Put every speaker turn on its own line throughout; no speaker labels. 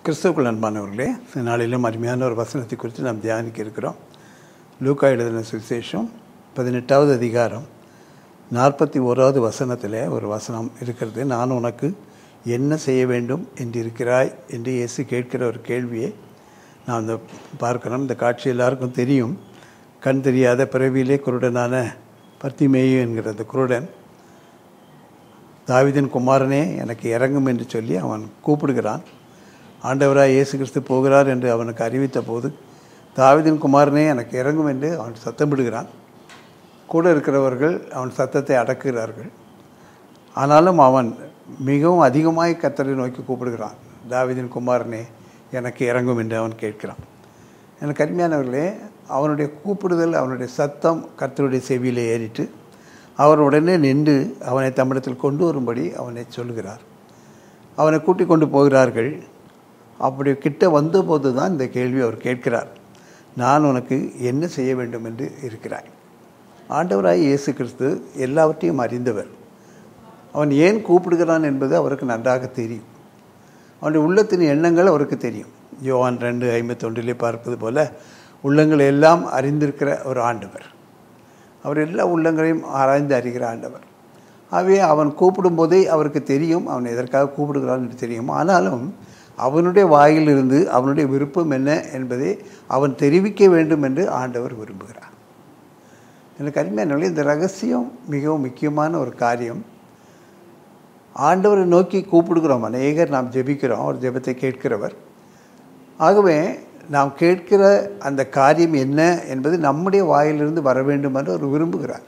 கிறிஸ்தவுக்குள் அன்பானவர்களே இந்த நாளிலும் அருமையான ஒரு வசனத்தை குறித்து நாம் தியானிக்க இருக்கிறோம் லூக்கா எழுதின சுவிசேஷம் பதினெட்டாவது அதிகாரம் நாற்பத்தி ஓராவது வசனத்தில் ஒரு வசனம் இருக்கிறது நான் உனக்கு என்ன செய்ய வேண்டும் என்று இருக்கிறாய் என்று இயேசு கேட்கிற ஒரு கேள்வியை நாம் இந்த பார்க்கிறோம் இந்த காட்சி எல்லாருக்கும் தெரியும் கண் தெரியாத பிறவியிலே குருடனான பர்த்திமேயு என்கிற அந்த குருடன் தாவிதின் குமாரனே எனக்கு இறங்கும் என்று சொல்லி அவன் கூப்பிடுகிறான் ஆண்டவராய் இயேசு கிறிஸ்து போகிறார் என்று அவனுக்கு அறிவித்த போது தாவிதின் குமாரனே எனக்கு இறங்கும் என்று அவன் சத்தமிடுகிறான் கூட இருக்கிறவர்கள் அவன் சத்தத்தை அடக்குகிறார்கள் ஆனாலும் அவன் மிகவும் அதிகமாய் கத்தரை நோக்கி கூப்பிடுகிறான் தாவிதின் குமாரனே எனக்கு இறங்கும் என்று அவன் கேட்கிறான் எனக்கு அருமையானவர்களே அவனுடைய கூப்பிடுதல் அவனுடைய சத்தம் கர்த்தருடைய செவியில் ஏறிட்டு அவர் உடனே நின்று அவனை தம்மிடத்தில் கொண்டு வரும்படி அவனை சொல்கிறார் அவனை கூட்டிக் கொண்டு போகிறார்கள் அப்படி கிட்ட வந்தபோது தான் இந்த கேள்வி அவர் கேட்கிறார் நான் உனக்கு என்ன செய்ய வேண்டும் என்று இருக்கிறாய் ஆண்டவராய் இயேசு கிறிஸ்து எல்லாவற்றையும் அறிந்தவர் அவன் ஏன் கூப்பிடுகிறான் என்பது அவருக்கு நன்றாக தெரியும் அவனுடைய உள்ளத்தின் எண்ணங்கள் அவருக்கு தெரியும் யோவான் ரெண்டு ஐம்பத்தொன்றிலே பார்ப்பது போல உள்ளங்களை எல்லாம் அறிந்திருக்கிற ஒரு ஆண்டவர் அவர் எல்லா உள்ளங்களையும் ஆராய்ந்து அறிகிற ஆண்டவர் ஆகவே அவன் கூப்பிடும்போதே அவருக்கு தெரியும் அவன் எதற்காக கூப்பிடுகிறான் என்று தெரியும் ஆனாலும் அவனுடைய வாயிலிருந்து அவனுடைய விருப்பம் என்ன என்பதை அவன் தெரிவிக்க வேண்டும் என்று ஆண்டவர் விரும்புகிறார் எனக்கு அருமையான இந்த ரகசியம் மிகவும் முக்கியமான ஒரு காரியம் ஆண்டவரை நோக்கி கூப்பிடுகிறோம் அநேகர் நாம் ஜெபிக்கிறோம் அவர் ஜெபத்தை கேட்கிறவர் ஆகவே நாம் கேட்கிற அந்த காரியம் என்ன என்பது நம்முடைய வாயிலிருந்து வர வேண்டும் என்று அவர் விரும்புகிறார்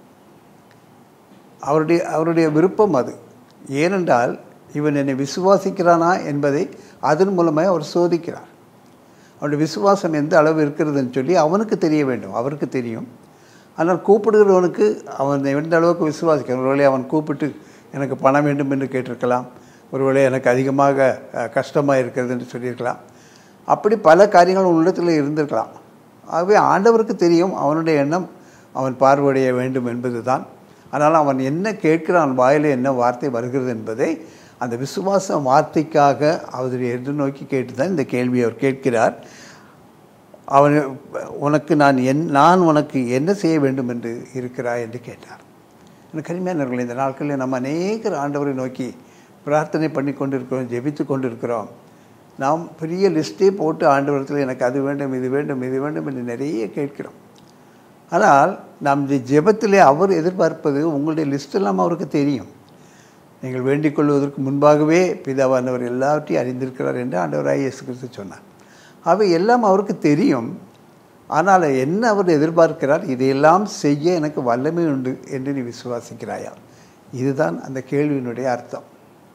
அவருடைய அவருடைய விருப்பம் அது ஏனென்றால் இவன் என்னை விசுவாசிக்கிறானா என்பதை அதன் மூலமாக அவர் சோதிக்கிறார் அவனுடைய விசுவாசம் எந்த அளவு இருக்கிறதுன்னு சொல்லி அவனுக்கு தெரிய வேண்டும் அவருக்கு தெரியும் ஆனால் கூப்பிடுகிறவனுக்கு அவன் எந்த அளவுக்கு விசுவாசிக்கிறான் ஒருவேளை அவன் கூப்பிட்டு எனக்கு பணம் வேண்டும் என்று கேட்டிருக்கலாம் ஒருவேளை எனக்கு அதிகமாக கஷ்டமாக இருக்கிறது என்று சொல்லியிருக்கலாம் அப்படி பல காரியங்கள் உள்ளத்தில் இருந்திருக்கலாம் ஆகவே ஆண்டவருக்கு தெரியும் அவனுடைய எண்ணம் அவன் பார்வையடைய வேண்டும் என்பது தான் ஆனால் அவன் என்ன கேட்கிறான் வாயில் என்ன வார்த்தை வருகிறது என்பதை அந்த விசுவாச வார்த்தைக்காக அவருடைய எதிர்நோக்கி கேட்டு தான் இந்த கேள்வியை அவர் கேட்கிறார் அவன் உனக்கு நான் என் நான் உனக்கு என்ன செய்ய வேண்டும் என்று இருக்கிறாய் என்று கேட்டார் எனக்கு கரிமையானவர்கள் இந்த நாட்களில் நம்ம அநேகர் ஆண்டவரை நோக்கி பிரார்த்தனை பண்ணி கொண்டு இருக்கிறோம் ஜெபித்து கொண்டு இருக்கிறோம் நாம் பெரிய லிஸ்ட்டே போட்டு ஆண்டவரத்தில் எனக்கு அது வேண்டும் இது வேண்டும் இது வேண்டும் என்று நிறைய கேட்கிறோம் ஆனால் நாம் இந்த ஜெபத்திலே அவர் எதிர்பார்ப்பது உங்களுடைய லிஸ்டெல்லாம் அவருக்கு தெரியும் நீங்கள் வேண்டிக் கொள்வதற்கு முன்பாகவே பிதாவானவர் எல்லாவற்றையும் அறிந்திருக்கிறார் என்று ஆண்டவராய் இயேசு கிறிஸ்து சொன்னார் அவை எல்லாம் அவருக்கு தெரியும் ஆனால் என்ன அவர் எதிர்பார்க்கிறார் இதையெல்லாம் செய்ய எனக்கு வல்லமை உண்டு என்று நீ விசுவாசிக்கிறாயா இதுதான் அந்த கேள்வியினுடைய அர்த்தம்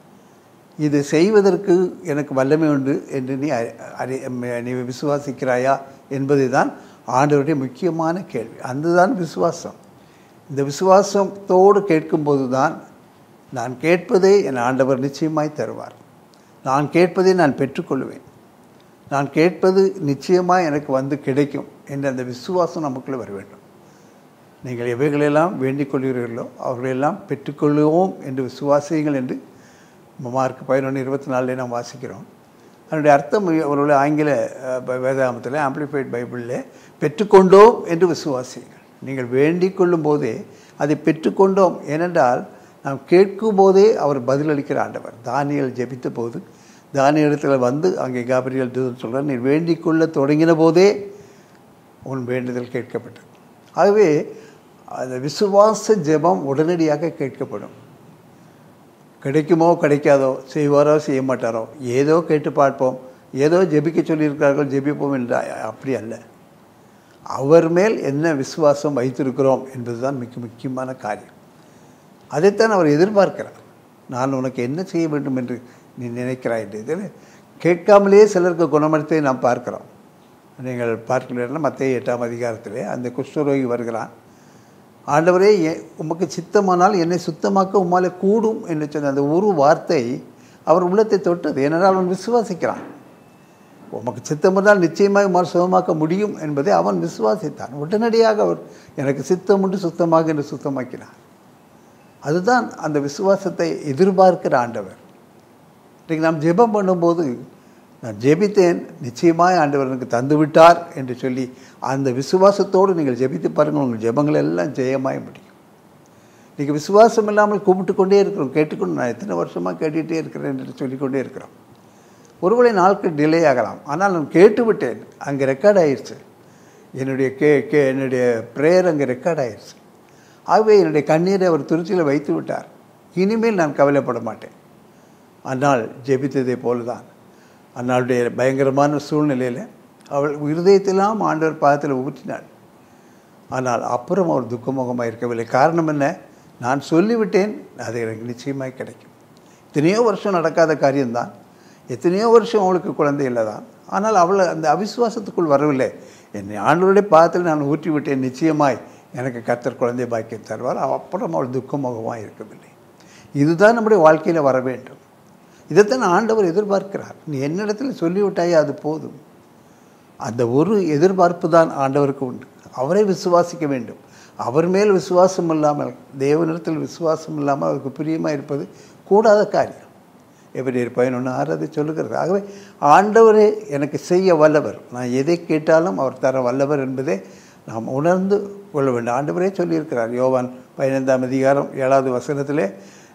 இது செய்வதற்கு எனக்கு வல்லமை உண்டு என்று நீ அறி நீ விசுவாசிக்கிறாயா என்பது தான் ஆண்டவருடைய முக்கியமான கேள்வி அதுதான் விசுவாசம் இந்த விசுவாசத்தோடு கேட்கும்போது தான் நான் கேட்பதை என் ஆண்டவர் நிச்சயமாய் தருவார் நான் கேட்பதை நான் பெற்றுக்கொள்வேன் நான் கேட்பது நிச்சயமாக எனக்கு வந்து கிடைக்கும் என்ற அந்த விசுவாசம் நமக்குள்ளே வர வேண்டும் நீங்கள் எவைகளெல்லாம் வேண்டிக் கொள்கிறீர்களோ அவர்களெல்லாம் பெற்றுக்கொள்வோம் என்று விசுவாசியுங்கள் என்று மார்க் பதினொன்று இருபத்தி நாலுலேயே நாம் வாசிக்கிறோம் அதனுடைய அர்த்தம் அவருடைய ஆங்கில வேதாமத்தில் ஆம்பிளிஃபைட் பைபிளில் பெற்றுக்கொண்டோம் என்று விசுவாசியுங்கள் நீங்கள் வேண்டிக் கொள்ளும் போதே அதை பெற்றுக்கொண்டோம் ஏனென்றால் நாம் கேட்கும் போதே அவர் பதிலளிக்கிற ஆண்டவர் தானியல் ஜெபித்த போது தானிய இடத்துல வந்து அங்கே காபிரியல் தூதன் சொல்கிறார் நீ வேண்டிக் கொள்ள தொடங்கின போதே உன் வேண்டுதல் கேட்கப்பட்டது ஆகவே அந்த விசுவாச ஜெபம் உடனடியாக கேட்கப்படும் கிடைக்குமோ கிடைக்காதோ செய்வாரோ செய்ய மாட்டாரோ ஏதோ கேட்டு பார்ப்போம் ஏதோ ஜெபிக்க சொல்லியிருக்கிறார்கள் ஜெபிப்போம் என்ற அப்படி அல்ல அவர் மேல் என்ன விசுவாசம் வைத்திருக்கிறோம் என்பதுதான் மிக முக்கியமான காரியம் அதைத்தான் அவர் எதிர்பார்க்கிறார் நான் உனக்கு என்ன செய்ய வேண்டும் என்று நீ நினைக்கிறாய் என்று இதில் கேட்காமலே சிலருக்கு குணமளித்தை நாம் பார்க்கிறோம் நீங்கள் பார்க்கிறீர்கள் மத்திய எட்டாம் அதிகாரத்திலே அந்த குஷ்டரோகி வருகிறான் ஆண்டவரே உமக்கு சித்தமானால் என்னை சுத்தமாக்க உம்மாலே கூடும் என்று சொன்ன அந்த ஒரு வார்த்தை அவர் உள்ளத்தை தொட்டது ஏனென்றால் அவன் விசுவாசிக்கிறான் உமக்கு சித்தம் இருந்தால் நிச்சயமாக உமால் சுகமாக்க முடியும் என்பதை அவன் விசுவாசித்தான் உடனடியாக அவர் எனக்கு சித்தம் உண்டு சுத்தமாக என்று சுத்தமாக்கினார் அதுதான் அந்த விசுவாசத்தை எதிர்பார்க்கிற ஆண்டவர் இன்றைக்கு நாம் ஜெபம் பண்ணும்போது நான் ஜெபித்தேன் நிச்சயமாய் ஆண்டவர் எனக்கு தந்து விட்டார் என்று சொல்லி அந்த விசுவாசத்தோடு நீங்கள் ஜெபித்து பாருங்கள் உங்கள் ஜெபங்கள் எல்லாம் ஜெயமாய் முடியும் இன்றைக்கி விசுவாசம் இல்லாமல் கூப்பிட்டு கொண்டே இருக்கிறோம் கேட்டுக்கொண்டு நான் எத்தனை வருஷமாக கேட்டுகிட்டே இருக்கிறேன் என்று சொல்லிக்கொண்டே இருக்கிறோம் ஒருவேளை நாட்கள் டிலே ஆகலாம் ஆனால் நான் கேட்டு விட்டேன் அங்கே ரெக்கார்ட் ஆயிடுச்சு என்னுடைய கே கே என்னுடைய ப்ரேயர் அங்கே ரெக்கார்ட் ஆயிடுச்சு ஆகவே என்னுடைய கண்ணீரை அவர் துருச்சியில் வைத்து விட்டார் இனிமேல் நான் கவலைப்பட மாட்டேன் அந்நாள் ஜெபித்ததை போல தான் அந்நாளுடைய பயங்கரமான சூழ்நிலையில் அவள் இருதயத்தெல்லாம் ஆண்டவர் பாதத்தில் ஊற்றினாள் ஆனால் அப்புறம் அவர் துக்கமுகமாக இருக்கவில்லை காரணம் என்ன நான் சொல்லிவிட்டேன் அது எனக்கு நிச்சயமாய் கிடைக்கும் எத்தனையோ வருஷம் நடக்காத காரியம்தான் எத்தனையோ வருஷம் அவளுக்கு குழந்தை இல்லை தான் ஆனால் அவள் அந்த அவிசுவாசத்துக்குள் வரவில்லை என்னை ஆண்டவருடைய பாதத்தில் நான் ஊற்றி விட்டேன் நிச்சயமாய் எனக்கு கர்த்தர் குழந்தை பாக்கியம் தருவார் அப்புறம் அவள் துக்கமுகமாக இருக்கவில்லை இதுதான் நம்முடைய வாழ்க்கையில் வர வேண்டும் இதைத்தான் ஆண்டவர் எதிர்பார்க்கிறார் நீ என்னிடத்தில் சொல்லிவிட்டாயே அது போதும் அந்த ஒரு எதிர்பார்ப்பு தான் ஆண்டவருக்கு உண்டு அவரை விசுவாசிக்க வேண்டும் அவர் மேல் விசுவாசம் இல்லாமல் தேவனிடத்தில் விசுவாசம் இல்லாமல் அவருக்கு பிரியமாக இருப்பது கூடாத காரியம் எப்படி இருப்பேன் ஒன்று ஆறது சொல்லுகிறது ஆகவே ஆண்டவரே எனக்கு செய்ய வல்லவர் நான் எதை கேட்டாலும் அவர் தர வல்லவர் என்பதே நாம் உணர்ந்து கொள்ள வேண்டும் ஆண்டவரே சொல்லியிருக்கிறார் யோவான் பதினைந்தாம் அதிகாரம் ஏழாவது வசனத்திலே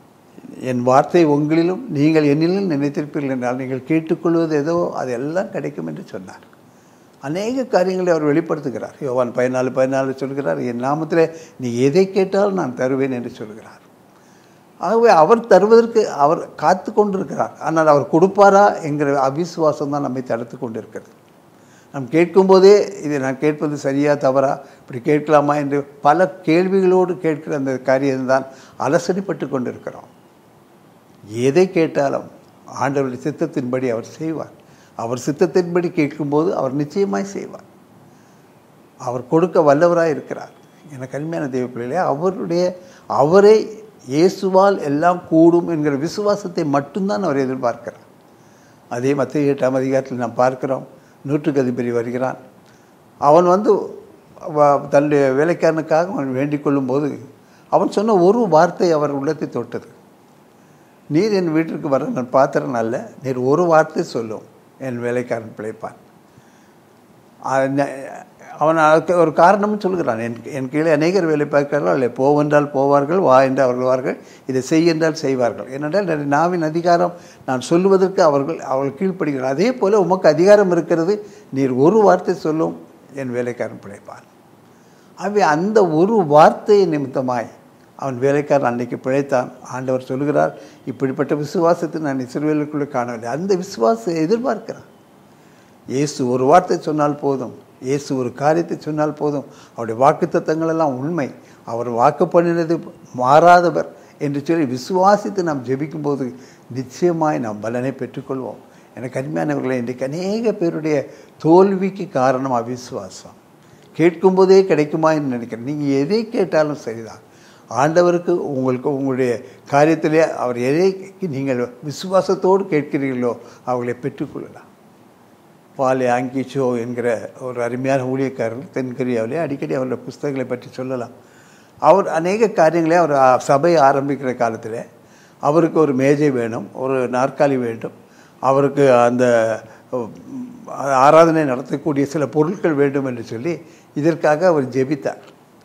என் வார்த்தை உங்களிலும் நீங்கள் என்னிலும் நினைத்திருப்பீர்கள் என்றால் நீங்கள் கேட்டுக்கொள்வது ஏதோ அதெல்லாம் கிடைக்கும் என்று சொன்னார் அநேக காரியங்களை அவர் வெளிப்படுத்துகிறார் யோவான் பதினாலு பதினாலு சொல்கிறார் என் நாமத்தில் நீ எதை கேட்டாலும் நான் தருவேன் என்று சொல்கிறார் ஆகவே அவர் தருவதற்கு அவர் காத்து கொண்டிருக்கிறார் ஆனால் அவர் கொடுப்பாரா என்கிற அவிசுவாசம் தான் நம்மை தடுத்து கொண்டிருக்கிறது நாம் கேட்கும்போதே இதை நான் கேட்பது சரியா தவறா இப்படி கேட்கலாமா என்று பல கேள்விகளோடு கேட்கிற அந்த காரியம்தான் அலசடிப்பட்டு கொண்டிருக்கிறோம் எதை கேட்டாலும் ஆண்டவருடைய சித்தத்தின்படி அவர் செய்வார் அவர் சித்தத்தின்படி கேட்கும்போது அவர் நிச்சயமாய் செய்வார் அவர் கொடுக்க வல்லவராக இருக்கிறார் எனக்கு அருமையான தெய்வ பிள்ளைகளே அவருடைய அவரை இயேசுவால் எல்லாம் கூடும் என்கிற விசுவாசத்தை மட்டும்தான் அவர் எதிர்பார்க்கிறார் அதே மத்திய எட்டாம் அதிகாரத்தில் நாம் பார்க்கிறோம் நூற்றுக்கு அதிபதி வருகிறான் அவன் வந்து வ- தன்னுடைய வேலைக்காரனுக்காக அவன் வேண்டிக் கொள்ளும்போது அவன் சொன்ன ஒரு வார்த்தை அவர் உள்ளத்தை தொட்டது நீர் என் வீட்டிற்கு வர நான் பாத்திரம் அல்ல நீர் ஒரு வார்த்தை சொல்லும் என் வேலைக்காரன் பிழைப்பான் அ- ந- அவன் அதுக்கு ஒரு காரணமும் சொல்கிறான் என் என் கீழே அநேகர் வேலை பார்க்கிறார்கள் அல்ல போவென்றால் போவார்கள் வா என்று அவர்கள் வார்கள் இதை செய் என்றால் செய்வார்கள் ஏனென்றால் என் நாவின் அதிகாரம் நான் சொல்லுவதற்கு அவர்கள் அவர்கள் கீழ்ப்படுகிறார் அதே போல் உமக்கு அதிகாரம் இருக்கிறது நீர் ஒரு வார்த்தை சொல்லும் என் வேலைக்காரன் பிழைப்பான் ஆகவே அந்த ஒரு வார்த்தை நிமித்தமாய் அவன் வேலைக்காரன் அன்னைக்கு பிழைத்தான் ஆண்டவர் சொல்கிறார் இப்படிப்பட்ட விசுவாசத்தை நான் இஸ்ரவேலுக்குள்ளே காணவில்லை அந்த விசுவாசத்தை எதிர்பார்க்கிறான் இயேசு ஒரு வார்த்தை சொன்னால் போதும் இயேசு ஒரு காரியத்தை சொன்னால் போதும் அவருடைய வாக்குத்தத்தங்கள் எல்லாம் உண்மை அவர் வாக்கு பண்ணினது மாறாதவர் என்று சொல்லி விசுவாசித்து நாம் ஜெபிக்கும்போது நிச்சயமாய் நாம் பலனை பெற்றுக்கொள்வோம் எனக்கு அருமையானவர்களே இன்றைக்கு அநேக பேருடைய தோல்விக்கு காரணம் அவிசுவாசம் கேட்கும்போதே கிடைக்குமா என்று நினைக்கிறேன் நீங்கள் எதை கேட்டாலும் சரிதான் ஆண்டவருக்கு உங்களுக்கு உங்களுடைய காரியத்திலே அவர் எதை நீங்கள் விசுவாசத்தோடு கேட்கிறீர்களோ அவர்களை பெற்றுக்கொள்ளலாம் பாலே ஆங்கிச்சோ என்கிற ஒரு அருமையான ஊழியக்காரர் தென்கொரியாவிலே அடிக்கடி அவருடைய புஸ்தகங்களை பற்றி சொல்லலாம் அவர் அநேக காரியங்களை அவர் ஆ- சபை ஆரம்பிக்கிற காலத்தில் அவருக்கு ஒரு மேஜை வேணும் ஒரு நாற்காலி வேண்டும் அவருக்கு அந்த உம், ஆராதனை நடத்தக்கூடிய சில பொருட்கள் வேண்டும் என்று சொல்லி இதற்காக அவர் ஜெபித்தார்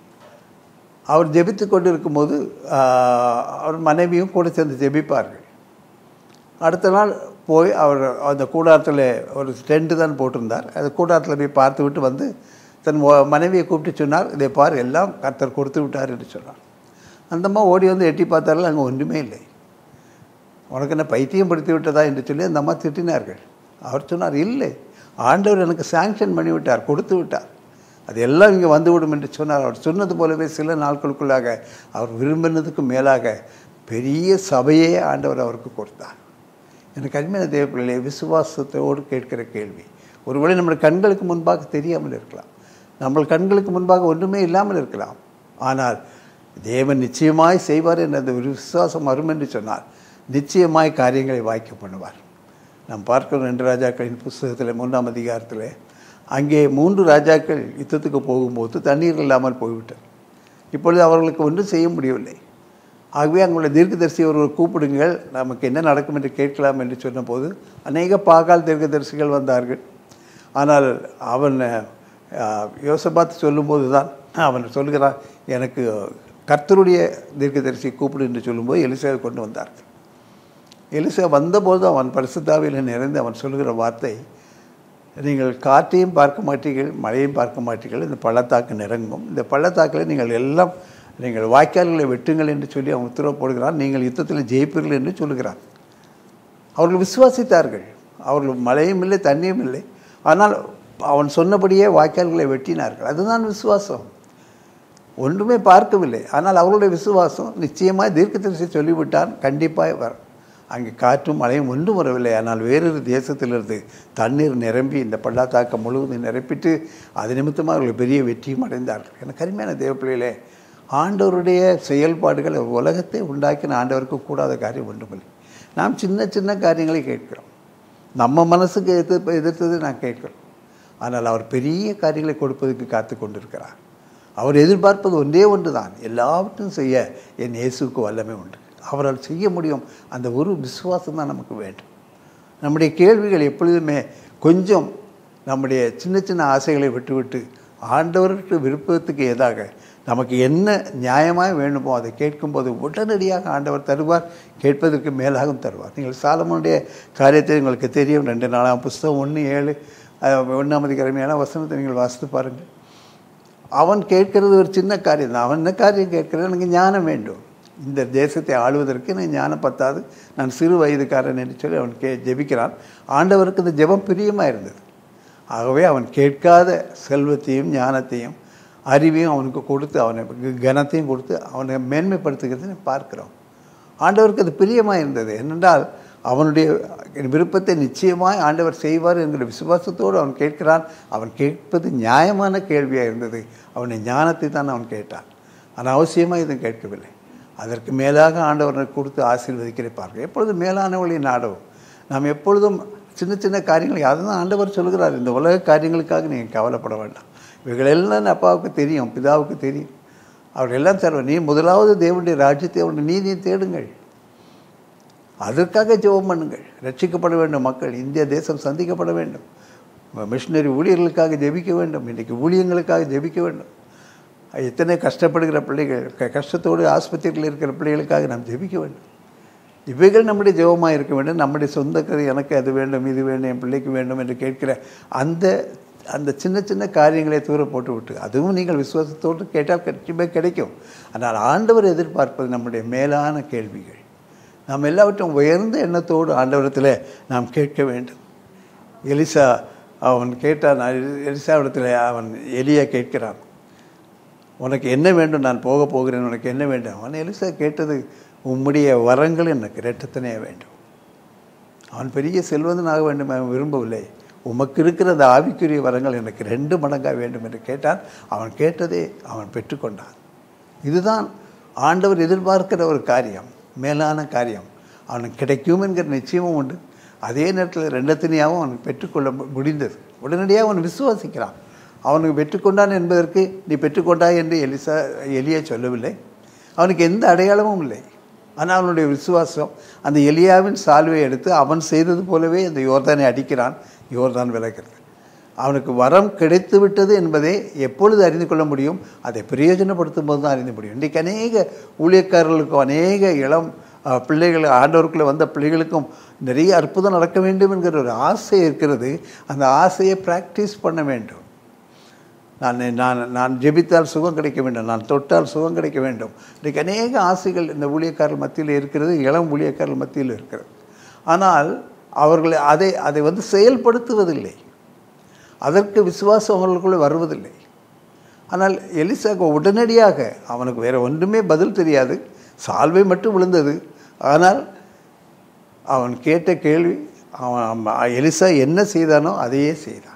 அவர் ஜெபித்து கொண்டு இருக்கும்போது ஆஹ், அவர் மனைவியும் கூட சேர்ந்து ஜெபிப்பார்கள் அடுத்த நாள் போய் அவர் அந்த கூடாரத்தில் ஒரு டென்ட்டு தான் போட்டிருந்தார் அந்த கூடாரத்தில் போய் பார்த்து விட்டு வந்து தன் மொ- மனைவியை கூப்பிட்டு சொன்னார் இதை பார் எல்லாம் கர்த்தர் கொடுத்து விட்டார் என்று சொன்னார் அந்த அம்மா ஓடி வந்து எட்டி பார்த்தார்கள் அங்கே ஒன்றுமே இல்லை உனக்கு என்ன பைத்தியம் படுத்தி விட்டதா என்று சொல்லி அந்த அம்மா திட்டினார்கள் அவர் சொன்னார் இல்லை ஆண்டவர் எனக்கு சாங்ஷன் பண்ணி விட்டார் கொடுத்து விட்டார் அது எல்லாம் இங்கே வந்துவிடும் என்று சொன்னார் அவர் சொன்னது போலவே சில நாட்களுக்குள்ளாக அவர் விரும்பினதுக்கு மேலாக பெரிய சபையே ஆண்டவர் அவருக்கு கொடுத்தார் எனக்கு அருமையான தேவ பிள்ளைகளே விசுவாசத்தோடு கேட்கிற கேள்வி ஒருவேளை நம்முடைய கண்களுக்கு முன்பாக தெரியாமல் இருக்கலாம் நம்ம கண்களுக்கு முன்பாக ஒன்றுமே இல்லாமல் இருக்கலாம் ஆனால் தேவன் நிச்சயமாய் செய்வார் என்ற அந்த ஒரு விசுவாசம் வரும் என்று சொன்னார் நிச்சயமாய் காரியங்களை வாய்க்க பண்ணுவார் நாம் பார்க்கிறோம் ரெண்டு ராஜாக்களின் புஸ்தகத்தில் மூன்றாம் அதிகாரத்தில் அங்கே மூன்று ராஜாக்கள் யுத்தத்துக்கு போகும்போது தண்ணீர் இல்லாமல் போய்விட்டார் இப்பொழுது அவர்களுக்கு ஒன்றும் செய்ய முடியவில்லை ஆகவே அங்குள்ள தீர்க்கதரிசி ஒருவர் கூப்பிடுங்கள் நமக்கு என்ன நடக்கும் என்று கேட்கலாம் என்று சொன்னபோது அநேக பாகால் தீர்க்கதரிசிகள் வந்தார்கள் ஆனால் அவன் அஹ், யோசபாத் சொல்லும்போது தான் அவன் சொல்கிறான் எனக்கு கர்த்தருடைய தீர்க்கதரிசி கூப்பிடு என்று சொல்லும்போது எலிசாவை கொண்டு வந்தார்கள் எலிசா வந்தபோது அவன் பரிசுத்தாவில் நிறைந்து அவன் சொல்லுகிற வார்த்தை நீங்கள் காற்றையும் பார்க்க மாட்டீர்கள் மழையும் பார்க்க மாட்டீர்கள் இந்த பள்ளத்தாக்கு நிறங்கும் இந்த பள்ளத்தாக்கில் நீங்கள் எல்லாம் நீங்கள் வாய்க்கால்களை வெட்டுங்கள் என்று சொல்லி அவன் உத்தரவு போடுகிறான் நீங்கள் யுத்தத்தில் ஜெயிப்பீர்கள் என்று சொல்லுகிறான் அவர்கள் விசுவாசித்தார்கள் அவர்கள் மழையும் இல்லை தண்ணியும் இல்லை ஆனால் அவன் சொன்னபடியே வாய்க்கால்களை வெட்டினார்கள் அதுதான் விசுவாசம் ஒன்றுமே பார்க்கவில்லை ஆனால் அவர்களுடைய விசுவாசம் நிச்சயமாக தீர்க்கதரிசி சொல்லிவிட்டான் கண்டிப்பாக வரும் அங்கே காற்றும் மழையும் ஒன்றும் வரவில்லை ஆனால் வேறொரு தேசத்திலிருந்து தண்ணீர் நிரம்பி இந்த பள்ளத்தாக்கம் முழுவதும் நிரப்பிட்டு அது நிமித்தமாக அவர்கள் பெரிய வெற்றியும் அடைந்தார்கள் எனக்கு அருமையான தேவப்பிள்ளைகளே ஆண்டவருடைய செயல்பாடுகள் உலகத்தை உண்டாக்கின ஆண்டவருக்கு கூடாத காரியம் ஒன்றுமில்லை நாம் சின்ன சின்ன காரியங்களை கேட்கிறோம் நம்ம மனசுக்கு எதிர்த்து எதிர்த்தது நான் கேட்கிறோம் ஆனால் அவர் பெரிய காரியங்களை கொடுப்பதற்கு காத்து கொண்டிருக்கிறார் அவர் எதிர்பார்ப்பது ஒன்றே ஒன்று தான் எல்லாவற்றையும் செய்ய என் இயேசுக்கு வல்லமை உண்டு அவரால் செய்ய முடியும் அந்த ஒரு விசுவாசம் தான் நமக்கு வேண்டும் நம்முடைய கேள்விகள் எப்பொழுதுமே கொஞ்சம் நம்முடைய சின்ன சின்ன ஆசைகளை விட்டுவிட்டு ஆண்டவருக்கு விருப்பத்துக்கு எதாக நமக்கு என்ன நியாயமாக வேண்டுமோ அதை கேட்கும்போது உடனடியாக ஆண்டவர் தருவார் கேட்பதற்கு மேலாகவும் தருவார் நீங்கள் சாலமனுடைய காரியத்தை உங்களுக்கு தெரியும் ரெண்டு நாளாம் புஸ்தகம் ஒன்று ஏழு ஒன்றாம் அதிகாரமையான வசனத்தை நீங்கள் வாசித்து பாருங்கள் அவன் கேட்கிறது ஒரு சின்ன காரியம் தான் அவன் என்ன காரியம் கேட்கிறது எனக்கு ஞானம் வேண்டும் இந்த தேசத்தை ஆளுவதற்கு எனக்கு ஞானம் பத்தாது நான் சிறு வயதுக்காரன் என்று சொல்லி அவன் கே ஜெபிக்கிறான் ஆண்டவருக்கு இந்த ஜெபம் பிரியமாக இருந்தது ஆகவே அவன் கேட்காத செல்வத்தையும் ஞானத்தையும் அறிவையும் அவனுக்கு கொடுத்து அவனை கனத்தையும் கொடுத்து அவனை மேன்மைப்படுத்துகிறதை பார்க்கிறோம் ஆண்டவருக்கு அது பிரியமாக இருந்தது என்னென்றால் அவனுடைய விருப்பத்தை நிச்சயமாய் ஆண்டவர் செய்வார் என்கிற விசுவாசத்தோடு அவன் கேட்கிறான் அவன் கேட்பது நியாயமான கேள்வியாக இருந்தது அவனுடைய ஞானத்தை தான் அவன் கேட்டான் ஆனால் அவசியமாக இதுவும் கேட்கவில்லை அதற்கு மேலாக ஆண்டவரை கொடுத்து ஆசீர்வதிக்கிறப்பார்கள் எப்பொழுதும் மேலானவளை நாடவும் நாம் எப்பொழுதும் சின்ன சின்ன காரியங்கள் அதுதான் ஆண்டவர் சொல்கிறார் இந்த உலக காரியங்களுக்காக நீங்கள் கவலைப்பட வேண்டாம் இவைகளெல்லாம் அப்பாவுக்கு தெரியும் பிதாவுக்கு தெரியும் அவர் எல்லாம் தருவார் நீ முதலாவது தேவனுடைய ராஜ்யத்தை அவருடைய நீதியை தேடுங்கள் அதற்காக ஜெபம் பண்ணுங்கள் ரட்சிக்கப்பட வேண்டும் மக்கள் இந்திய தேசம் சந்திக்கப்பட வேண்டும் மிஷினரி ஊழியர்களுக்காக ஜெபிக்க வேண்டும் இன்றைக்கு ஊழியங்களுக்காக ஜெபிக்க வேண்டும் எத்தனை கஷ்டப்படுகிற பிள்ளைகள் க கஷ்டத்தோடு ஆஸ்பத்திரியில் இருக்கிற பிள்ளைகளுக்காக நாம் ஜெபிக்க வேண்டும் இவைகள் நம்முடைய ஜெபமாக இருக்க வேண்டும் நம்முடைய சொந்த கதை எனக்கு அது வேண்டும் இது வேண்டும் என் பிள்ளைக்கு வேண்டும் என்று கேட்கிற அந்த அந்த சின்ன சின்ன காரியங்களை தூர போட்டு விட்டு அதுவும் நீங்கள் விசுவாசத்தோடு கேட்டால் கண்டிப்பாக கிடைக்கும் ஆனால் ஆண்டவர் எதிர்பார்ப்பது நம்முடைய மேலான கேள்விகள் நாம் எல்லாவற்றும் உயர்ந்த எண்ணத்தோடு ஆண்டவரத்தில் நாம் கேட்க வேண்டும் எலிசா அவன் கேட்டான் எலிசாவிடத்தில் அவன் எலியா கேட்கிறான் உனக்கு என்ன வேண்டும் நான் போக போகிறேன் உனக்கு என்ன வேண்டும் அவன் எலிசா கேட்டது உம்முடைய வரங்கள் எனக்கு இரட்டத்தனையாக வேண்டும் அவன் பெரிய செல்வந்தனாக வேண்டும் அவன் விரும்பவில்லை உமக்கு இருக்கிற அந்த ஆவிக்குரிய வரங்கள் எனக்கு ரெண்டு மடங்காக வேண்டும் என்று கேட்டான் அவன் கேட்டதே அவன் பெற்றுக்கொண்டான் இதுதான் ஆண்டவர் எதிர்பார்க்கிற ஒரு காரியம் மேலான காரியம் அவனுக்கு கிடைக்கும் என்கிற நிச்சயமும் உண்டு அதே நேரத்தில் ரெண்டத்தினையாகவும் அவனுக்கு பெற்றுக்கொள்ள முடிந்தது உடனடியாக அவன் விசுவாசிக்கிறான் அவனுக்கு பெற்றுக்கொண்டான் என்பதற்கு நீ பெற்றுக்கொண்டாய் என்று எலிசா எலியா சொல்லவில்லை அவனுக்கு எந்த அடையாளமும் இல்லை ஆனால் அவனுடைய விசுவாசம் அந்த எலியாவின் சால்வை எடுத்து அவன் செய்தது போலவே அந்த யோர்தானை அடிக்கிறான் யோர்தான் விலகிறது அவனுக்கு வரம் கிடைத்து விட்டது என்பதை எப்பொழுது அறிந்து கொள்ள முடியும் அதை பிரயோஜனப்படுத்தும் போது தான் அறிந்து முடியும் இன்றைக்கு அநேக ஊழியக்காரர்களுக்கும் அநேக இளம் பிள்ளைகள் ஆண்டவருக்குள்ளே வந்த பிள்ளைகளுக்கும் நிறைய அற்புதம் நடக்க வேண்டும் என்கிற ஒரு ஆசை இருக்கிறது அந்த ஆசையை ப்ராக்டிஸ் பண்ண வேண்டும் நான் நான் நான் ஜெபித்தால் சுகம் கிடைக்க வேண்டும் நான் தொட்டால் சுகம் கிடைக்க வேண்டும் இன்றைக்கு அநேக ஆசைகள் இந்த ஊழியக்காரர்கள் மத்தியில் இருக்கிறது இளம் ஊழியக்காரர்கள் மத்தியில் இருக்கிறது ஆனால் அவர்கள் அதை அதை வந்து செயல்படுத்துவதில்லை அதற்கு விசுவாசம் அவர்களுக்குள்ளே வருவதில்லை ஆனால் எலிசாக்கு உடனடியாக அவனுக்கு வேறு ஒன்றுமே பதில் தெரியாது சால்வை மட்டும் விழுந்தது ஆனால் அவன் கேட்ட கேள்வி அவன் எலிசா என்ன செய்தானோ அதையே செய்தான்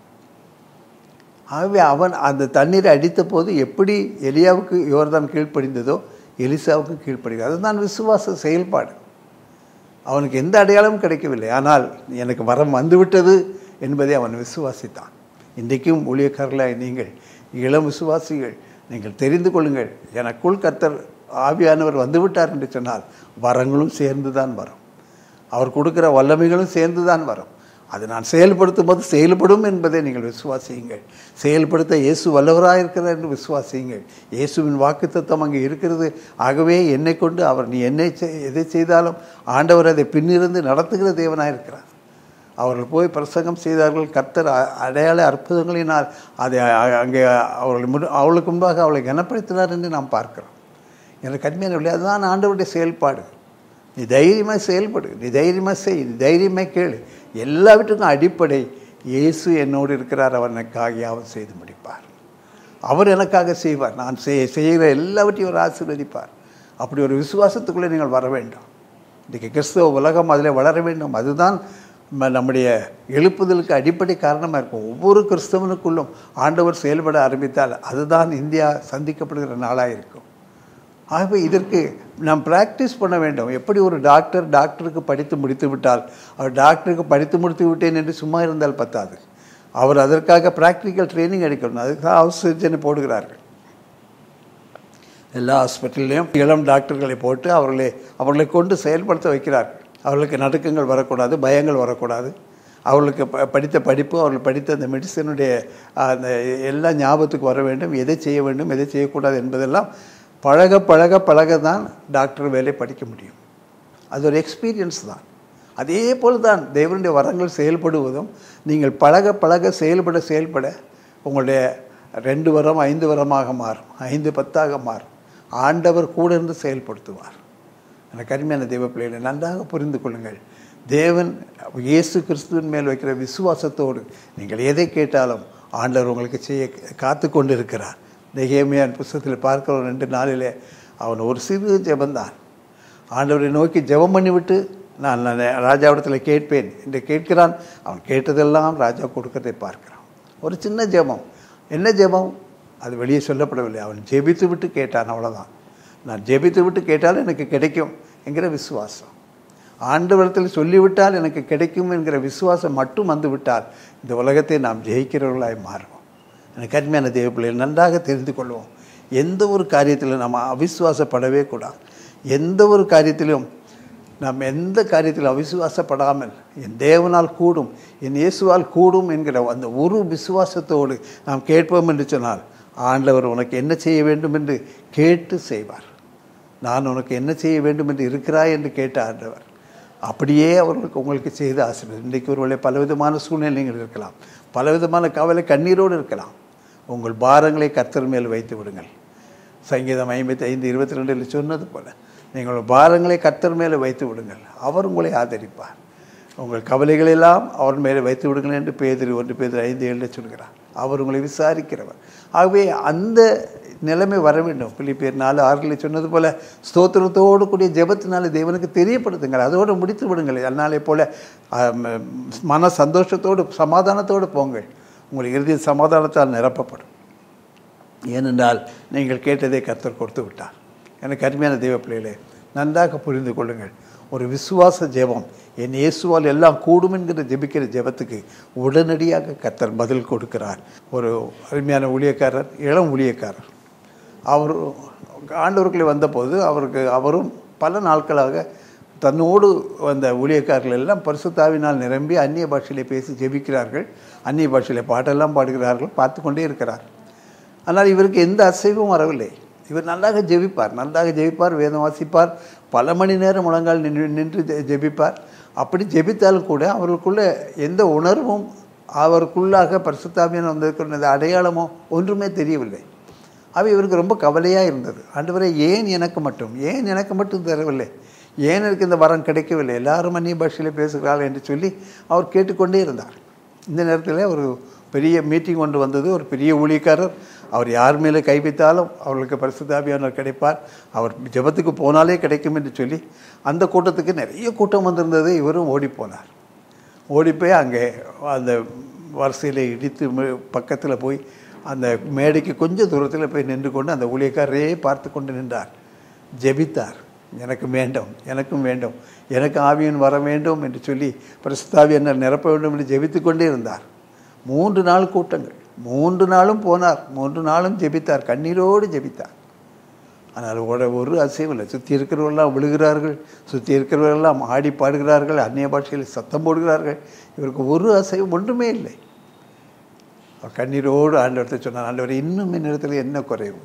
ஆகவே அவன் அந்த தண்ணீரை அடித்த போது எப்படி எலியாவுக்கு யோர்தான் கீழ்ப்படிந்ததோ எலிசாவுக்கு கீழ்ப்படுகிறது அதுதான் விசுவாச செயல்பாடு அவனுக்கு எந்த அடையாளமும் கிடைக்கவில்லை ஆனால் எனக்கு வரம் வந்துவிட்டது என்பதை அவன் விசுவாசித்தான் இன்றைக்கும் ஊழியக்காரர்களாக நீங்கள் இளம் விசுவாசிகள் நீங்கள் தெரிந்து கொள்ளுங்கள் எனக்குள் கர்த்தர் ஆவியானவர் வந்துவிட்டார் என்று சொன்னால் வரங்களும் சேர்ந்து தான் வரும் அவர் கொடுக்குற வல்லமைகளும் சேர்ந்து தான் வரும் அது நான் செயல்படுத்தும் போது செயல்படும் என்பதை நீங்கள் விசுவாசியுங்கள் செயல்படுத்த இயேசு வல்லவராக இருக்கிறார் என்று விசுவாசியுங்கள் இயேசுவின் வாக்குத்தத்தம் அங்கே இருக்கிறது ஆகவே என்னை கொண்டு அவர் நீ என்னை செய்- எதை செய்தாலும் ஆண்டவர் அதை பின்னிருந்து நடத்துகிற தேவனாக இருக்கிறார் அவர்கள் போய் பிரசங்கம் செய்தார்கள் கர்த்தர் அ- அடையாள அற்புதங்களினால் அதை அ- அங்கே அவர்கள் முன் அவளுக்கு முன்பாக அவளை கனப்படுத்தினார் என்று நாம் பார்க்கிறோம் எனக்கு கடுமையான விலை அதுதான் ஆண்டவருடைய செயல்பாடு நீ தைரியமாக செயல்படு நீ தைரியமாக செய் நீ தைரியமாக கேளு எல்லாவற்றுக்கும் அடிப்படை இயேசு என்னோடு இருக்கிறார் அவர் எனக்காக யாவும் செய்து முடிப்பார் அவர் எனக்காக செய்வார் நான் செய் செய்கிற எல்லாவற்றையும் அவர் ஆசீர்வதிப்பார் அப்படி ஒரு விசுவாசத்துக்குள்ளே நீங்கள் வர வேண்டும் இன்றைக்கு கிறிஸ்தவ உலகம் அதில் வளர வேண்டும் அதுதான் ம- நம்முடைய எழுப்புதலுக்கு அடிப்படை காரணமாக இருக்கும் ஒவ்வொரு கிறிஸ்தவனுக்குள்ளும் ஆண்டவர் செயல்பட ஆரம்பித்தால் அதுதான் இந்தியா சந்திக்கப்படுகிற நாளாக இருக்கும் ஆகவே இதற்கு நாம் பிராக்டிஸ் பண்ண வேண்டும் எப்படி ஒரு டாக்டர் டாக்டருக்கு படித்து முடித்து விட்டால் அவர் டாக்டருக்கு படித்து முடித்து விட்டேன் என்று சும்மா இருந்தால் பத்தாது அவர் அதற்காக ப்ராக்டிக்கல் ட்ரைனிங் எடுக்கணும் அதுக்கு தான் ஆக்சிஜனை போடுகிறார்கள் எல்லா ஹாஸ்பிட்டல்லையும் இளம் டாக்டர்களை போட்டு அவர்களை அவர்களை கொண்டு செயல்படுத்த வைக்கிறார்கள் அவர்களுக்கு நடுக்கங்கள் வரக்கூடாது பயங்கள் வரக்கூடாது அவர்களுக்கு ப- படித்த படிப்பு அவர்கள் படித்த அந்த மெடிசனுடைய அந்த எல்லாம் ஞாபகத்துக்கு வர வேண்டும் எதை செய்ய வேண்டும் எதை செய்யக்கூடாது என்பதெல்லாம் பழக பழக பழக தான் டாக்டர் வேலை படிக்க முடியும் அது ஒரு எக்ஸ்பீரியன்ஸ் தான் அதே போல் தான் தேவனுடைய வரங்கள் செயல்படுவதும் நீங்கள் பழக பழக செயல்பட செயல்பட உங்களுடைய ரெண்டு வரம் ஐந்து வரமாக மாறும் ஐந்து பத்தாக மாறும் ஆண்டவர் கூட இருந்து செயல்படுத்துவார் எனக்கு அருமையான தேவ பிள்ளைகளை நன்றாக புரிந்து கொள்ளுங்கள் தேவன் இயேசு கிறிஸ்துவின் மேல் வைக்கிற விசுவாசத்தோடு நீங்கள் எதை கேட்டாலும் ஆண்டவர் உங்களுக்கு செய்ய காத்து கொண்டு இருக்கிறார் நெகேமியான் புஸ்தகத்தில் பார்க்கிற ரெண்டு நாளிலே அவன் ஒரு சிறு ஜெபந்தான் ஆண்டவரை நோக்கி ஜெபம் பண்ணிவிட்டு நான் நான் ராஜாவிடத்தில் கேட்பேன் என்று கேட்கிறான் அவன் கேட்டதெல்லாம் ராஜா கொடுக்கறதை பார்க்கிறான் ஒரு சின்ன ஜெபம் என்ன ஜெபம் அது வெளியே சொல்லப்படவில்லை அவன் ஜெபித்து விட்டு கேட்டான் அவ்வளோதான் நான் ஜெபித்து விட்டு கேட்டால் எனக்கு கிடைக்கும் என்கிற விசுவாசம் ஆண்டவரத்தில் சொல்லிவிட்டால் எனக்கு கிடைக்கும் என்கிற விசுவாசம் மட்டும் வந்து விட்டால் இந்த உலகத்தை நாம் ஜெயிக்கிறவர்களாய் மாறுவோம் எனக்கு அருமையான தேவ பிள்ளைகள் நன்றாக தெரிந்து கொள்வோம் எந்த ஒரு காரியத்திலும் நம்ம அவிசுவாசப்படவே கூடாது எந்த ஒரு காரியத்திலும் நாம் எந்த காரியத்தில் அவிசுவாசப்படாமல் என் தேவனால் கூடும் என் இயேசுவால் கூடும் என்கிற அந்த ஒரு விசுவாசத்தோடு நாம் கேட்போம் என்று சொன்னால் ஆண்டவர் உனக்கு என்ன செய்ய வேண்டும் என்று கேட்டு செய்வார் நான் உனக்கு என்ன செய்ய வேண்டும் என்று இருக்கிறாய் என்று கேட்ட ஆண்டவர் அப்படியே அவர்களுக்கு உங்களுக்கு செய்து ஆசீர்வாதம் இன்றைக்கு ஒருவேளை பலவிதமான சூழ்நிலைகள் இருக்கலாம் பலவிதமான கவலை கண்ணீரோடு இருக்கலாம் உங்கள் பாரங்களை கர்த்தர் மேல் வைத்து விடுங்கள் சங்கீதம் ஐம்பத்தி ஐந்து இருபத்தி ரெண்டில் சொன்னது போல நீங்கள் பாரங்களை கர்த்தர் மேலே வைத்து விடுங்கள் அவர் உங்களை ஆதரிப்பார் உங்கள் கவலைகளெல்லாம் அவர் மேலே வைத்து விடுங்கள் என்று பேதிரி ஒன்று பேதிரி ஐந்து ஏழில் சொல்கிறார் அவர் உங்களை விசாரிக்கிறவர் ஆகவே அந்த நிலைமை வர வேண்டும் பிலிப்பியர் நாலு ஆறில் சொன்னது போல ஸ்தோத்திரத்தோடு கூடிய ஜெபத்தினால தேவனுக்கு தெரியப்படுத்துங்கள் அதோடு முடித்து விடுங்கள் அதனாலே போல ஆம், மன சந்தோஷத்தோடு சமாதானத்தோடு போங்கள் உங்கள் இறுதி சமாதானத்தால் நிரப்பப்படும் ஏனென்றால் நீங்கள் கேட்டதை கர்த்தர் கொடுத்து விட்டார் எனக்கு அருமையான தெய்வ பிள்ளைகளே நன்றாக புரிந்து கொள்ளுங்கள் ஒரு விசுவாச ஜெபம் என் இயேசுவால் எல்லாம் கூடும் என்கிற ஜெபிக்கிற ஜெபத்துக்கு உடனடியாக கர்த்தர் பதில் கொடுக்கிறார் ஒரு அருமையான ஊழியக்காரர் இளம் ஊழியக்காரர் அவர் ஆண்டவர்களை வந்தபோது அவருக்கு அவரும் பல நாட்களாக தன்னோடு வந்த ஊழியக்காரர்கள் எல்லாம் பரிசுத்தாவினால் நிரம்பி அந்நிய பாஷையிலே பேசி ஜெபிக்கிறார்கள் அந்நிய பாஷையிலே பாட்டெல்லாம் பாடுகிறார்கள் பார்த்து கொண்டே இருக்கிறார் ஆனால் இவருக்கு எந்த அசைவும் வரவில்லை இவர் நன்றாக ஜெபிப்பார் நன்றாக ஜெபிப்பார் வேதம் வாசிப்பார் பல மணி நேரம் முழங்கால் நின்று நின்று ஜெ- ஜெபிப்பார் அப்படி ஜெபித்தாலும் கூட அவருக்குள்ள எந்த உணர்வும் அவருக்குள்ளாக பரிசுத்தாவியன் வந்திருக்கிற அந்த அடையாளமோ ஒன்றுமே தெரியவில்லை அவை இவருக்கு ரொம்ப கவலையாக இருந்தது ஆண்டவரே ஏன் எனக்கு மட்டும் ஏன் எனக்கு மட்டும் தரவில்லை ஏன் எனக்கு இந்த வரம் கிடைக்கவில்லை எல்லாரும் அந்நிய பாஷையில் பேசுகிறார்கள் என்று சொல்லி அவர் கேட்டுக்கொண்டே இருந்தார் இந்த நேரத்தில் ஒரு பெரிய மீட்டிங் ஒன்று வந்தது ஒரு பெரிய ஊழியக்காரர் அவர் யார் மேலே கை வைத்தாலும் அவர்களுக்கு பரிசுத்தாபியானவர் கிடைப்பார் அவர் ஜெபத்துக்கு போனாலே கிடைக்கும் என்று சொல்லி அந்த கூட்டத்துக்கு நிறைய கூட்டம் வந்திருந்தது இவரும் ஓடி போனார் ஓடி போய் அங்கே அந்த வரிசையில் இடித்து பக்கத்தில் போய் அந்த மேடைக்கு கொஞ்சம் தூரத்தில் போய் நின்று கொண்டு அந்த ஊழியக்காரரையே பார்த்து கொண்டு நின்றார் ஜெபித்தார் எனக்கு வேண்டும் எனக்கும் வேண்டும் எனக்கு ஆவியன் வர வேண்டும் என்று சொல்லி பரிசுத்தாவி என்ன நிரப்ப வேண்டும் என்று ஜெபித்து கொண்டே இருந்தார் மூன்று நாள் கூட்டங்கள் மூன்று நாளும் போனார் மூன்று நாளும் ஜெபித்தார் கண்ணீரோடு ஜெபித்தார் ஆனால் ஒரு ஒரு அசைவும் இல்லை சுற்றி இருக்கிறவர்கள்லாம் விழுகிறார்கள் சுற்றி இருக்கிறவர்களெல்லாம் ஆடி பாடுகிறார்கள் அந்நிய பாஷையில் சத்தம் போடுகிறார்கள் இவருக்கு ஒரு அசைவும் ஒன்றுமே இல்லை அவர் கண்ணீரோடு ஆண்டவர்கிட்ட சொன்னார் ஆண்டவர் இன்னும் என்னிடத்தில் என்ன குறைவு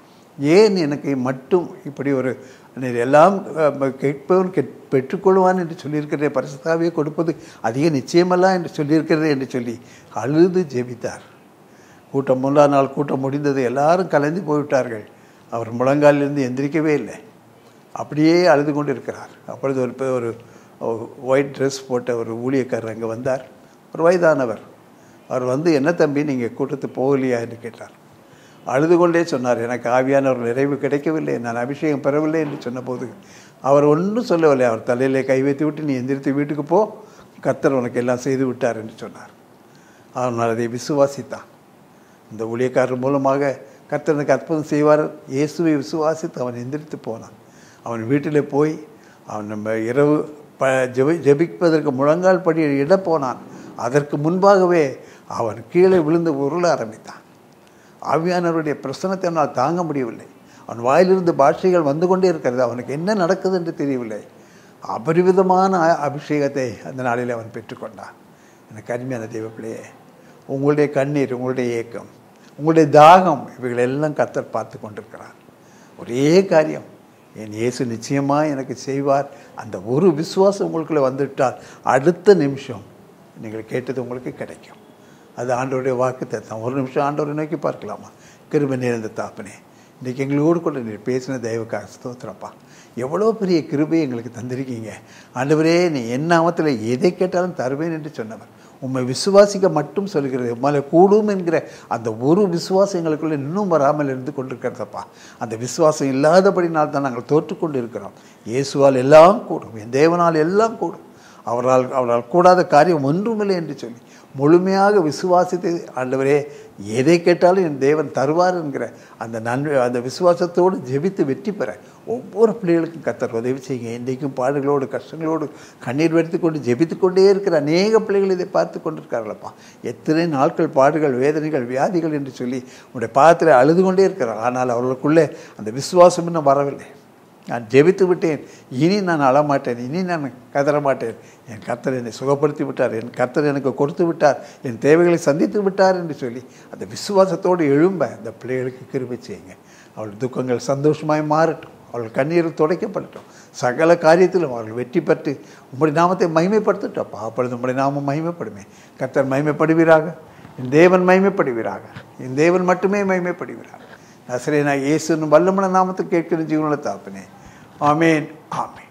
ஏன் எனக்கு மட்டும் இப்படி ஒரு நீர் எல்லாம் அஹ், கேட்பவன் கெட் பெற்றுக்கொள்வான் என்று சொல்லியிருக்கிறதே பரிசுத்தாவே கொடுப்பது அதிக நிச்சயமல்ல என்று சொல்லியிருக்கிறதே என்று சொல்லி அழுது ஜெபித்தார் கூட்டம் முந்தா நாள் கூட்டம் முடிந்தது எல்லாரும் கலந்து போய்விட்டார்கள் அவர் முழங்காலிலிருந்து எந்திரிக்கவே இல்லை அப்படியே அழுது கொண்டு இருக்கிறார் அப்பொழுது ஒரு பெ- ஒரு ஒயிட் ட்ரெஸ் போட்ட ஒரு ஊழியக்காரர் அங்கே வந்தார் ஒரு வயதானவர் அவர் வந்து என்ன தம்பி நீங்கள் கூட்டத்து போகலையா என்று கேட்டார் அழுது கொண்டே சொன்னார் எனக்கு ஆவியான ஒரு நிறைவு கிடைக்கவில்லை நான் அபிஷேகம் பெறவில்லை என்று சொன்னபோது அவர் ஒன்றும் சொல்லவில்லை அவர் தலையிலே கை வைத்து விட்டு நீ எந்திரித்து வீட்டுக்கு போ கர்த்தர் உனக்கு எல்லாம் செய்து விட்டார் என்று சொன்னார் அவனால் அதை விசுவாசித்தான் இந்த ஊழியக்காரர் மூலமாக கர்த்தனுக்கு அற்புதம் செய்வார் இயேசுவை விசுவாசித்து அவன் எந்திரித்து போனான் அவன் வீட்டிலே போய் அவன் நம்ம இரவு ப ஜெபி ஜெபிப்பதற்கு முழங்கால் படி இட போனான் அதற்கு முன்பாகவே அவன் கீழே விழுந்து உருள ஆரம்பித்தான் ஆவியானவருடைய பிரசனத்தை அவனால் தாங்க முடியவில்லை அவன் வாயிலிருந்து பாஷைகள் வந்து கொண்டே இருக்கிறது அவனுக்கு என்ன நடக்குது என்று தெரியவில்லை அபரிவிதமான அ- அபிஷேகத்தை அந்த நாளில் அவன் பெற்றுக்கொண்டான் எனக்கு அருமையான தெய்வப்பிள்ளையே உங்களுடைய கண்ணீர் உங்களுடைய ஏக்கம் உங்களுடைய தாகம் இவைகள் எல்லாம் கர்த்தர் பார்த்து கொண்டிருக்கிறார் ஒரே காரியம் என் இயேசு நிச்சயமாக எனக்கு செய்வார் அந்த ஒரு விசுவாசம் உங்களுக்குள்ளே வந்துவிட்டால் அடுத்த நிமிஷம் நீங்கள் கேட்டது உங்களுக்கு கிடைக்கும் அது ஆண்டவருடைய வாக்கு தத்தம் ஒரு நிமிஷம் ஆண்டவரை நோக்கி பார்க்கலாமா கிருபை நிறைந்த தாப்பனே இன்றைக்கி எங்களோடு கூட நீர் பேசின தெய்வக்காக ஸ்தோத்திரப்பா எவ்வளோ பெரிய கிருபை எங்களுக்கு தந்திருக்கீங்க ஆண்டவரே நீ என் நாமத்தில் எதை கேட்டாலும் தருவேன் என்று சொன்னவர் உம்மை விசுவாசிக்க மட்டும் சொல்கிறது உம்மால கூடும் என்கிற அந்த ஒரு விசுவாசம் எங்களுக்குள்ள இன்னும் வராமல் இருந்து கொண்டிருக்கிறதப்பா அந்த விசுவாசம் இல்லாதபடினால் தான் நாங்கள் தோற்றுக்கொண்டு இருக்கிறோம் இயேசுவால் எல்லாம் கூடும் என் தேவனால் எல்லாம் கூடும் அவரால் அவரால் கூடாத காரியம் ஒன்றுமில்லை என்று சொல்லி முழுமையாக விசுவாசித்து ஆண்டவரே எதை கேட்டாலும் என் தேவன் தருவார் என்கிற அந்த நன்மை அந்த விசுவாசத்தோடு ஜெபித்து வெற்றி பெற ஒவ்வொரு பிள்ளைகளுக்கும் கத்தர் உதவி செய்யுங்க இன்றைக்கும் பாடுகளோடு கஷ்டங்களோடு கண்ணீர் வெடித்து கொண்டு ஜெபித்து கொண்டே இருக்கிற அநேக பிள்ளைகள் இதை பார்த்து கொண்டிருக்கார்களப்பா எத்தனை நாட்கள் பாடுகள் வேதனைகள் வியாதிகள் என்று சொல்லி உடைய பாதத்தில் அழுது கொண்டே இருக்கிறார் ஆனால் அவர்களுக்குள்ளே அந்த விசுவாசம் இன்னும் வரவில்லை நான் ஜெபித்து விட்டேன் இனி நான் அழமாட்டேன் இனி நான் கதற மாட்டேன் என் கர்த்தர் என்னை சுகப்படுத்தி விட்டார் என் கர்த்தர் எனக்கு கொடுத்து விட்டார் என் தேவைகளை சந்தித்து விட்டார் என்று சொல்லி அந்த விசுவாசத்தோடு எழும்ப அந்த பிள்ளைகளுக்கு கிருபை செய்யுங்க அவள் துக்கங்கள் சந்தோஷமாய் மாறட்டும் அவள் கண்ணீர் துடைக்கப்படட்டும் சகல காரியத்திலும் அவர்கள் வெற்றி பெற்று உம்முடைய நாமத்தை மகிமைப்படுத்தட்டும் அப்பொழுது உம்முடைய நாமம் மகிமைப்படுமே கர்த்தர் மகிமைப்படுவீராக என் தேவன் மகிமைப்படுவீராக என் தேவன் மட்டுமே மகிமைப்படுவீராக நசரேனா இயேசுன்னு வல்லமன நாமத்தை கேட்கிற ஜீவனுள்ள தாப்பனே ஆமேன் ஆமேன்